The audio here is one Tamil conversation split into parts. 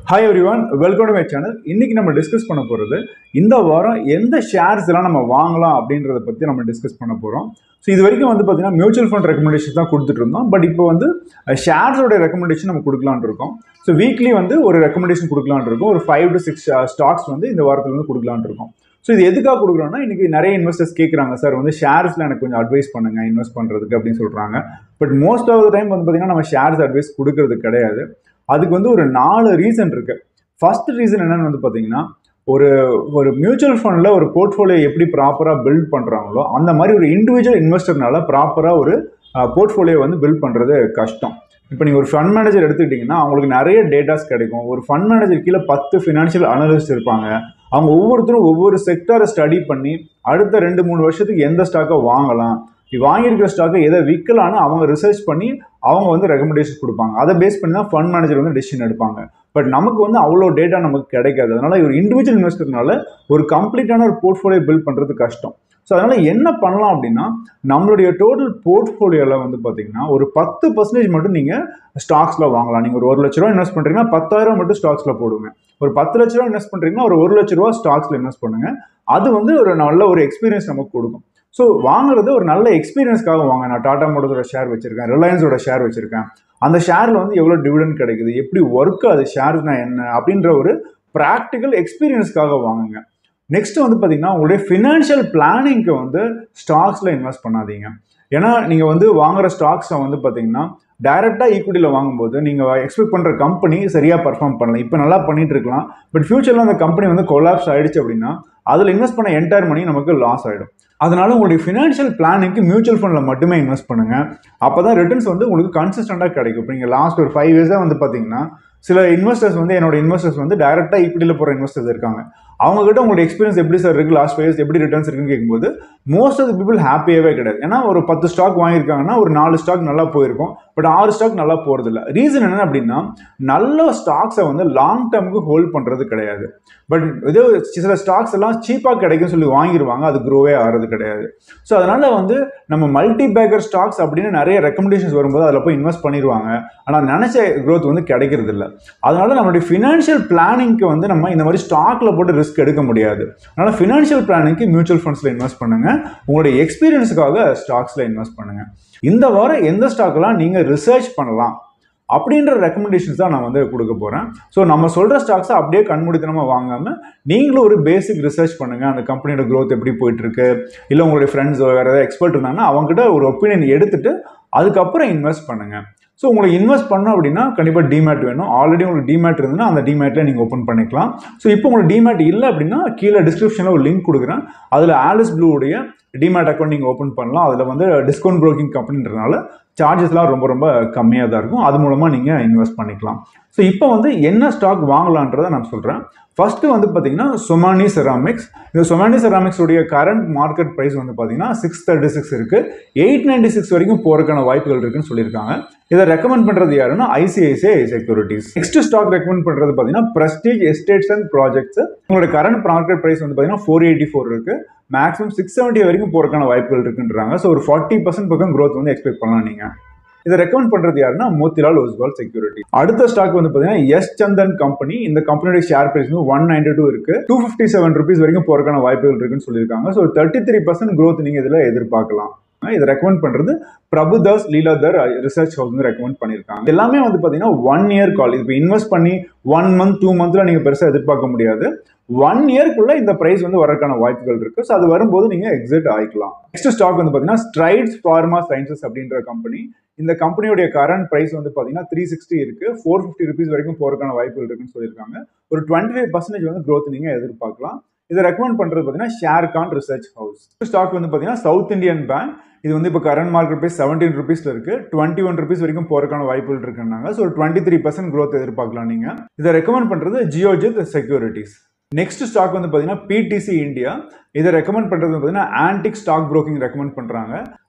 hi everyone welcome to my channel இன்னைக்கு நம்ம டிஸ்கஸ் பண்ண போகிறது இந்த வாரம் எந்த ஷேர்ஸ் எல்லாம் நம்ம வாங்கலாம் அப்படின்றத பற்றி நம்ம டிஸ்கஸ் பண்ண போகிறோம் ஸோ இது வரைக்கும் வந்து பார்த்தீங்கன்னா மியூச்சுவல் ஃபண்ட் ரெக்கமெண்டேஷன் தான் கொடுத்துட்டு இருந்தோம் பட் இப்போ வந்து ஷேர்ஸோட ரெக்கமெண்டேஷன் நம்ம கொடுக்கலான்னு இருக்கோம் ஸோ வீக்லி வந்து ஒரு ரெக்கமெண்டேஷன் கொடுக்கலான்னு இருக்கோம் ஒரு ஃபைவ் டு சிக்ஸ் ஸ்டாக்ஸ் வந்து இந்த வாரத்தில் வந்து கொடுக்கலான்னு இருக்கோம் ஸோ இது எதுக்காக கொடுக்குறோம்னா இன்னைக்கு நிறைய இன்வெஸ்டர்ஸ் கேட்குறாங்க சார் வந்து ஷேர்ஸில் எனக்கு கொஞ்சம் அட்வைஸ் பண்ணுங்க இன்வெஸ்ட் பண்ணுறதுக்கு அப்படின்னு சொல்கிறாங்க but most of the time வந்து பார்த்தீங்கன்னா நம்ம ஷேர்ஸ் அட்வைஸ் கொடுக்கறது கிடையாது அதுக்கு வந்து ஒரு நாலு ரீசன் இருக்கு ஃபர்ஸ்ட் ரீசன் என்னன்னு வந்து பார்த்தீங்கன்னா ஒரு ஒரு மியூச்சுவல் ஃபண்டில் ஒரு போர்ட்ஃபோலியோ எப்படி ப்ராப்பராக பில்ட் பண்ணுறாங்களோ அந்த மாதிரி ஒரு இண்டிவிஜுவல் இன்வெஸ்டர்னால ப்ராப்பராக ஒரு போர்ட்ஃபோலியோ வந்து பில்ட் பண்ணுறது கஷ்டம் இப்போ நீங்கள் ஒரு ஃபண்ட் மேனேஜர் எடுத்துக்கிட்டிங்கன்னா அவங்களுக்கு நிறைய டேட்டாஸ் கிடைக்கும் ஒரு ஃபண்ட் மேனேஜர் கீழே பத்து ஃபினான்ஷியல் அனலிஸ்ட் இருப்பாங்க அவங்க ஒவ்வொருத்தரும் ஒவ்வொரு செக்டரை ஸ்டடி பண்ணி அடுத்த ரெண்டு மூணு வருஷத்துக்கு எந்த ஸ்டாக்கை வாங்கலாம் வாங்கியிருக்கிற ஸ்டாக்கை எதை விற்கலான்னு அவங்க ரிசர்ச் பண்ணி அவங்க வந்து ரெக்கமெண்டேஷன் கொடுப்பாங்க அதை பேஸ் பண்ணி தான் ஃபண்ட் மேனேஜர் வந்து டெசிஷன் எடுப்பாங்க பட் நமக்கு வந்து அவ்வளோ டேட்டா நமக்கு கிடைக்காது அதனால ஒரு இண்டிவிஜுவல் இன்வெஸ்டர்னால ஒரு கம்ப்ளீட்டான ஒரு போர்ட்ஃபோலியோ பில்ட் பண்ணுறது கஷ்டம் ஸோ அதனால் என்ன பண்ணலாம் அப்படின்னா நம்மளுடைய டோட்டல் போர்ட்ஃபோலியோவில் வந்து பார்த்தீங்கன்னா ஒரு பத்து பர்சன்டேஜ் மட்டும் நீங்கள் ஸ்டாக்ஸில் வாங்கலாம் நீங்கள் ஒரு ஒரு லட்ச ரூபா இன்வெஸ்ட் பண்ணுறீங்கன்னா பத்தாயிரம் மட்டும் ஸ்டாக்ஸில் போடுங்க ஒரு பத்து லட்ச ரூபா இன்வெஸ்ட் பண்ணுறீங்கன்னா ஒரு ஒரு லட்ச ரூபா ஸ்டாக்ஸில் இன்வெஸ்ட் பண்ணுங்க அது வந்து ஒரு நல்ல ஒரு எக்ஸ்பீரியன்ஸ் நமக்கு கொடுக்கும் ஸோ வாங்குறது ஒரு நல்ல எக்ஸ்பீரியன்ஸ்க்காக வாங்க நான் டாடா மோட்டர்ஸோட ஷேர் வச்சிருக்கேன் ரிலையன்ஸோட ஷேர் வச்சிருக்கேன் அந்த ஷேரில் வந்து எவ்வளோ டிவிடெண்ட் கிடைக்குது எப்படி ஒர்க் அது ஷேர்ஸ்னா என்ன அப்படின்ற ஒரு ப்ராக்டிக்கல் எக்ஸ்பீரியன்ஸ்க்காக வாங்குங்க நெக்ஸ்ட் வந்து பார்த்தீங்கன்னா உங்களுடைய ஃபினான்ஷியல் பிளானிங்க்கு வந்து ஸ்டாக்ஸில் இன்வெஸ்ட் பண்ணாதீங்க ஏன்னா நீங்கள் வந்து வாங்குற ஸ்டாக்ஸை வந்து பார்த்தீங்கன்னா டைரெக்டாக ஈக்விட்டியில் வாங்கும்போது நீங்கள் எக்ஸ்பெக்ட் பண்ணுற கம்பெனி சரியாக பர்ஃபார்ம் பண்ணலாம் இப்போ நல்லா பண்ணிட்டு இருக்கலாம் பட் ஃபியூச்சரில் அந்த கம்பெனி வந்து கொலாப்ஸ் ஆயிடுச்சு அப்படின்னா அதில் இன்வெஸ்ட் பண்ண என்டையர் மணி நமக்கு லாஸ் ஆகிடும் அதனால உங்களுடைய ஃபினான்ஷியல் பிளானிங்க்கு மியூச்சுவல் ஃபண்டில் மட்டுமே இன்வெஸ்ட் பண்ணுங்கள் அப்போ தான் ரிட்டர்ன்ஸ் வந்து உங்களுக்கு கன்சிஸ்டண்ட்டாக கிடைக்கும் இப்போ நீங்கள் லாஸ்ட் ஒரு ஃபைவ் இயர்ஸாக வந்து பார்த்தீங்கன்னா சில இன்வெஸ்டர்ஸ் வந்து என்னோட இன்வெஸ்டர்ஸ் வந்து டேரெக்டாக ஈக்விட்டியில் போகிற இன்வெஸ்டர்ஸ் இருக்காங்க அவங்க கிட்ட உங்களோட எக்ஸ்பீரியன்ஸ் எப்படி சார் இருக்குது லாஸ்ட் ஃபைவ் இயர்ஸ் எப்படி ரிட்டர்ன்ஸ் இருக்குன்னு கேட்கும்போது மோஸ்ட் ஆஃப் த பீப்புள் ஹாப்பியாகவே கிடையாது ஏன்னா ஒரு பத்து ஸ்டாக் வாங்கியிருக்காங்கன்னா ஒரு நாலு ஸ்டாக் நல்லா போயிருக்கும் பட் ஆறு ஸ்டாக் நல்லா போகிறது இல்லை ரீசன் என்ன அப்படின்னா நல்ல ஸ்டாக்ஸை வந்து லாங் டேர்முக்கு ஹோல்ட் பண்ணுறது கிடையாது பட் இதே சில ஸ்டாக்ஸ் எல்லாம் சீப்பாக கிடைக்கும் சொல்லி வாங்கிடுவாங்க அது க்ரோவே ஆகிறது கிடையாது ஸோ அதனால் வந்து நம்ம மல்டி பேக்கர் ஸ்டாக்ஸ் அப்படின்னு நிறைய ரெக்கமெண்டேஷன்ஸ் வரும்போது அதில் போய் இன்வெஸ்ட் பண்ணிடுவாங்க ஆனால் நினச்ச க்ரோத் வந்து கிடைக்கிறது இல்லை அதனால நம்மளுடைய ஃபினான்ஷியல் பிளானிங்க்கு வந்து நம்ம இந்த மாதிரி ஸ்டாக்கில் போட்டு ரிஸ்க் எடுக்க முடியாது அதனால் ஃபினான்ஷியல் பிளானிங்க்கு மியூச்சுவல் ஃபண்ட்ஸில் இன்வெஸ்ட் பண்ணுங்கள் உங்களுடைய எக்ஸ்பீரியன்ஸுக்காக ஸ்டாக்ஸில் இன்வெஸ்ட் பண்ணுங்கள் இந்த வாரம் எந்த ஸ்டாக்லாம் நீங்கள் ரிசர்ச் பண்ணலாம் அப்படின்ற ரெக்கமெண்டேஷன்ஸ் தான் நான் வந்து கொடுக்க போகிறேன் ஸோ நம்ம சொல்கிற ஸ்டாக்ஸை அப்படியே கண்மூடித்தனமாக வாங்காமல் நீங்களும் ஒரு பேசிக் ரிசர்ச் பண்ணுங்கள் அந்த கம்பெனியோட க்ரோத் எப்படி போயிட்டுருக்கு இல்லை உங்களுடைய ஃப்ரெண்ட்ஸ் வேறு ஏதாவது எக்ஸ்பர்ட் இருந்தாங்கன்னா அவங்ககிட்ட ஒரு ஒப்பீனியன் எடுத்துட்டு அதுக்கப்புறம் இன்வெஸ்ட் பண்ணுங்கள் ஸோ உங்களுக்கு இன்வெஸ்ட் பண்ணோம் அப்படின்னா கண்டிப்பாக டிமேட் வேணும் ஆல்ரெடி உங்களுக்கு டிமேட் இருந்ததுன்னா அந்த டிமேட்டில் நீங்கள் ஓப்பன் பண்ணிக்கலாம் ஸோ இப்போ உங்களுக்கு டிமேட் இல்லை அப்படின்னா கீழே டிஸ்கிரிப்ஷனில் ஒரு லிங்க் கொடுக்குறேன் அதில் ஆலிஸ் ப்ளூவுடைய டிமேட் அக்கௌண்ட் நீங்கள் ஓப்பன் பண்ணலாம் அதில் வந்து டிஸ்கவுண்ட் ப்ரோக்கிங் கம்பெனின்றனால சார்ஜஸ்லாம் ரொம்ப ரொம்ப கம்மியாக தான் இருக்கும் அது மூலமாக நீங்கள் இன்வெஸ்ட் பண்ணிக்கலாம் ஸோ இப்போ வந்து என்ன ஸ்டாக் வாங்கலான்றதை நான் சொல்கிறேன் ஃபஸ்ட்டு வந்து பார்த்தீங்கன்னா சொமானி செராமிக்ஸ் இந்த சொமானி செராமிக்ஸுடைய கரண்ட் மார்க்கெட் ப்ரைஸ் வந்து பார்த்தீங்கன்னா சிக்ஸ் தேர்ட்டி சிக்ஸ் இருக்குது எயிட் நைன்டி சிக்ஸ் வரைக்கும் போகிறதுக்கான வாய்ப்புகள் இருக்குன்னு சொல்லியிருக்காங்க இதை ரெக்கமெண்ட் பண்ணுறது யாருன்னா ICICI securities next stock recommend பண்ணுறது பார்த்தீங்கன்னா பிரஸ்டீஜ் எஸ்டேட்ஸ் அண்ட் ப்ராஜெக்ட்ஸ் உங்களோட கரண்ட் மார்க்கெட் ப்ரைஸ் வந்து பார்த்தீங்கன்னா ஃபோர் எயிட்டி ஃபோர் இருக்குது மேக்ஸிமம் சிக்ஸ் செவன்ட்டி வரைக்கும் போகிறதுக்கான வாய்ப்புகள் இருக்குன்றாங்க ஸோ ஒரு ஃபார்ட்டி பர்சன்ட் பக்கம் க்ரோத் வந்து எக்ஸ்பெக்ட் பண்ணலாம் நீங்கள் இதை ரெக்கமெண்ட் பண்ணுறது யாருன்னா மோத்திலால் ஒஸ்வால் செக்யூரிட்டி அடுத்த ஸ்டாக் வந்து பார்த்தீங்கன்னா எஸ் சந்தன் கம்பெனி இந்த கம்பெனியோட ஷேர் பிரைஸ் வந்து ஒன் நைன்டி டூ இருக்கு டூ ஃபிஃப்டி செவன் ருபீஸ் வரைக்கும் போறதுக்கான வாய்ப்புகள் இருக்குன்னு சொல்லியிருக்காங்க so thirty three percent growth நீங்கள் இதில் எதிர்பார்க்கலாம் இதை ரெக்கமெண்ட் பண்ணுறது பிரபுதாஸ் லீலாதர் ரிசர்ச் ஹவுஸ் வந்து ரெக்கமெண்ட் பண்ணியிருக்காங்க எல்லாமே வந்து பார்த்தீங்கன்னா ஒன் இயர் கால் இப்போ இன்வெஸ்ட் பண்ணி ஒன் மந்த் டூ மந்த்தில் நீங்கள் பெருசாக எதிர்பார்க்க முடியாது ஒன் இயர்க்குள்ள இந்த பிரைஸ் வந்து வரக்கான வாய்ப்புகள் இருக்கு ஸோ அது வரும்போது நீங்க எக்ஸிட் ஆகிக்கலாம் நெக்ஸ்ட் ஸ்டாக் வந்து பார்த்தீங்கன்னா ஸ்ட்ரைட்ஸ் ஃபார்மா சயின்சஸ் அப்படின்ற கம்பெனி இந்த கம்பெனியோடைய கரண்ட் பிரைஸ் வந்து பார்த்தீங்கன்னா த்ரீ சிக்ஸ்டி இருக்கு ஃபோர் ஃபிஃப்டி ருபீஸ் வரைக்கும் போறதுக்கான வாய்ப்புகள் இருக்குன்னு சொல்லியிருக்காங்க ஒரு டுவெண்ட்டி ஃபைவ் பர்சன்டேஜ் வந்து க்ரோத் நீங்க எதிர்பார்க்கலாம் இதை ரெக்கமெண்ட் பண்றது பார்த்தீங்கன்னா ஷேர்கான் ரிசர்ச் ஹவுஸ் ஸ்டாக் வந்து பார்த்தீங்கன்னா சவுத் இந்தியன் பேங்க் இது வந்து இப்போ கரண்ட் மார்க்கெட் ப்ரைஸ் செவன்டீன் ருபீஸ்ல இருக்கு டுவெண்ட்டி ஒன் ருபீஸ் வரைக்கும் போறதுக்கான வாய்ப்புகள் இருக்குன்னாங்க so twenty three percent growth எதிர்பார்க்கலாம் நீங்க இதை ரெக்கமெண்ட் பண்றது ஜியோஜித் செக்யூரிட்டிஸ் நெக்ஸ்ட் ஸ்டாக் வந்து பார்த்தீங்கன்னா பிடிசி இந்தியா இதை ரெக்கமெண்ட் பண்ணுறது பார்த்தீங்கன்னா ஆன்டிக் ஸ்டாக் ப்ரோக்கிங் ரெக்கமெண்ட் பண்ணுறாங்க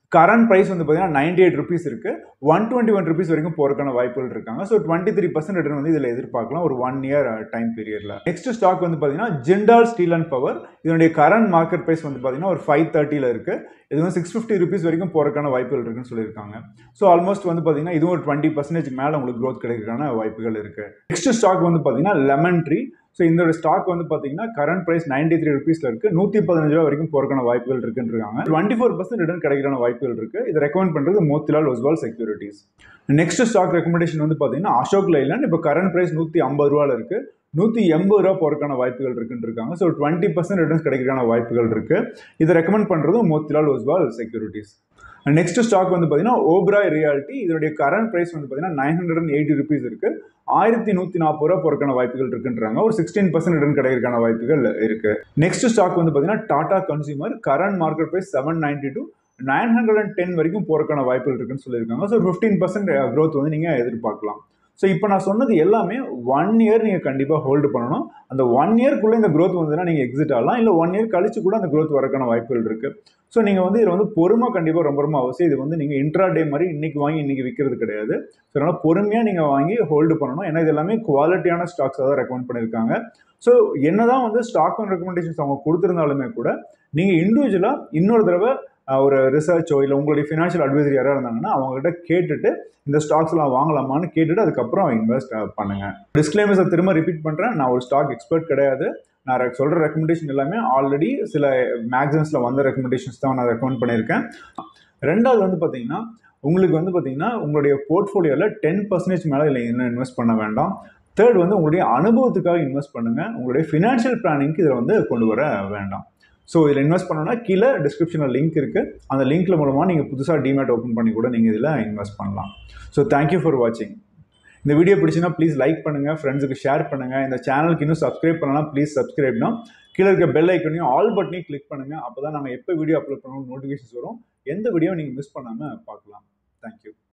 கரண்ட் ப்ரைஸ் வந்து பார்த்தீங்கன்னா நைன்டி எயிட் ருபீஸ் இருக்கு ஒன் டுவெண்ட்டி ஒன் ருபீஸ் வரைக்கும் போறதுக்கான வாய்ப்புகள் இருக்காங்க so twenty three percent return வந்து இதில் எதிர்பார்க்கலாம் ஒரு ஒன் இயர் டைம் பீரியட்ல நெக்ஸ்ட் ஸ்டாக் வந்து பார்த்தீங்கன்னா ஜிண்டால் ஸ்டீல் அண்ட் பவர் இதனுடைய கரண்ட் மார்க்கெட் ப்ரைஸ் வந்து பார்த்தீங்கன்னா ஒரு ஃபைவ் தேர்ட்டியில் இருக்கு இது வந்து சிக்ஸ் ஃபிஃப்டி ருபீஸ் வரைக்கும் போறதுக்கான வாய்ப்புகள் இருக்குன்னு சொல்லியிருக்காங்க ஸோ ஆல்மோஸ்ட் வந்து பார்த்தீங்கன்னா இதுவும் ஒரு டுவெண்ட்டி பர்சன்டேஜ் மேலே உங்களுக்கு க்ரோத் கிடைக்கிறதுக்கான வாய்ப்புகள் இருக்கு நெக்ஸ்ட் ஸ்டாக் வந்து பார்த்தீங்கன்னா லெமன் ட்ரீ ஸோ இந்த ஸ்டாக் வந்து பார்த்தீங்கன்னா கரண்ட் ப்ரைஸ் நைன்டி த்ரீ ருபீஸ்ல இருக்கு நூற்றி பதினஞ்சு ரூபா வரைக்கும் போறக்கான வாய்ப்புகள் இருக்குன்னு இருக்காங்க டுவெண்ட்டி ஃபோர் பர்சன்ட் ரிட்டர்ன் கிடைக்கிற வாய்ப்புகள் இருக்கு இதை ரெக்கமெண்ட் பண்றது Motilal Oswal securities next stock recommendation வந்து பார்த்தீங்கன்னா அசோக் லைலாண்ட் இப்போ கரண்ட் ப்ரைஸ் நூற்றி ஐம்பது ரூபால இருக்கு நூற்றி எண்பது ரூபா போறதுக்கான வாய்ப்புகள் இருக்குன்னு இருக்காங்க ஸோ டுவெண்ட்டி பர்சன்ட் ரிட்டர்ன்ஸ் கிடைக்கிறதுக்கான வாய்ப்புகள் இருக்கு இதை ரெக்கமெண்ட் பண்றதும் Motilal Oswal securities next stock வந்து பார்த்தீங்கன்னா ஓப்ராய் ரியாலிட்டி இதனுடைய கரண்ட் ப்ரைஸ் வந்து பார்த்தீங்கன்னா nine hundred and eighty rupees இருக்கு ஆயிரத்தி நூற்றி நாற்பது ரூபா போறக்கான வாய்ப்புகள் இருக்குன்றாங்க ஒரு சிக்ஸ்டீன் பர்சன்ட் ரிட்டர்ன் கிடைக்கிறதுக்கான வாய்ப்புகள் இருக்கு நெக்ஸ்ட் ஸ்டாக் வந்து பார்த்தீங்கன்னா Tata consumer current market price seven ninety two nine hundred and ten வரைக்கும் போறக்கான வாய்ப்புகள் இருக்குன்னு சொல்லியிருக்காங்க ஸோ ஃபிஃப்டீன் பர்சன்ட் க்ரோத் வந்து நீங்கள் எதிர்பார்க்கலாம் ஸோ இப்போ நான் சொன்னது எல்லாமே ஒன் இயர் நீங்கள் கண்டிப்பாக ஹோல்டு பண்ணணும் அந்த ஒன் இயர்க்குள்ளே இந்த க்ரோத் வந்ததுன்னா நீங்கள் எக்ஸிட் ஆகலாம் இல்லை ஒன் இயர் கழிச்சு கூட அந்த க்ரோத் வரக்கான வாய்ப்புகள் இருக்குது ஸோ நீங்கள் வந்து இதில் வந்து பொறுமை கண்டிப்பாக ரொம்ப ரொம்ப அவசியம் இது வந்து நீங்கள் இன்ட்ரா டே மாதிரி இன்னைக்கு வாங்கி இன்னைக்கு விற்கிறது கிடையாது ஸோ அதனால் பொறுமையாக நீங்கள் வாங்கி ஹோல்டு பண்ணணும் ஏன்னா இது எல்லாமே குவாலிட்டியான ஸ்டாக்ஸாக தான் ரெக்கமெண்ட் பண்ணியிருக்காங்க ஸோ என்னதான் வந்து ஸ்டாக் அண்ட் ரெக்கமெண்டேஷன்ஸ் அவங்க கொடுத்துருந்தாலுமே கூட நீங்கள் இண்டிவிஜுவலாக இன்னொரு தடவை ஒரு ரிசர்ச்சோ இல்லை உங்களுடைய ஃபினான்ஷியல் அட்வைசர் யாராக இருந்தாங்கன்னா அவங்ககிட்ட கேட்டுட்டு இந்த ஸ்டாக்ஸ்லாம் வாங்கலாமான்னு கேட்டுட்டு அதுக்கப்புறம் இன்வெஸ்ட் பண்ணுங்க டிஸ்க்ளைமர்ஸை திரும்ப ரிப்பீட் பண்ணுறேன் நான் ஒரு ஸ்டாக் எக்ஸ்பர்ட் கிடையாது நான் சொல்கிற ரெக்கமெண்டேஷன் எல்லாமே ஆல்ரெடி சில மேக்சின்ஸில் வந்த ரெக்கமெண்டேஷன்ஸ் தான் நான் ரெக்கமெண்ட் பண்ணியிருக்கேன் ரெண்டாவது வந்து பார்த்தீங்கன்னா உங்களுக்கு வந்து பார்த்தீங்கன்னா உங்களுடைய போர்ட்ஃபோலியோவில் டென் பர்சன்டேஜ் மேலே இல்லை இன்னும் இன்வெஸ்ட் பண்ண வேண்டாம் தேர்ட் வந்து உங்களுடைய அனுபவத்துக்காக இன்வெஸ்ட் பண்ணுங்கள் உங்களுடைய ஃபினான்ஷியல் பிளானிங்க்கு இதில் வந்து கொண்டு வர வேண்டாம் ஸோ இதில் இன்வெஸ்ட் பண்ணணும்னா கீழே டிஸ்கிரிப்ஷனில் லிங்க் இருக்குது அந்த லிங்க்கில் மூலமாக நீங்கள் புதுசாக டிமேட் ஓப்பன் பண்ணி கூட நீங்கள் இதில் இன்வெஸ்ட் பண்ணலாம் ஸோ தேங்க்யூ ஃபார் வாட்சிங் இந்த வீடியோ பிடிச்சினா ப்ளீஸ் லைக் பண்ணுங்கள் ஃப்ரெண்ட்ஸுக்கு ஷேர் பண்ணுங்கள் இந்த சேனலுக்கு இன்னும் சப்ஸ்கிரைப் பண்ணலாம் ப்ளீஸ் சப்ஸ்கிரைப்னா கீழே இருக்க பெல் ஐக்கனையும் ஆல் பட்டனையும் கிளிக் பண்ணுங்கள் அப்போ தான் நாங்கள் எப்போ வீடியோ அப்லோட் பண்ணணும் நோட்டிஃபிகேஷன்ஸ் வரும் எந்த வீடியோ நீங்கள் மிஸ் பண்ணாமல் பார்க்கலாம் தேங்க்யூ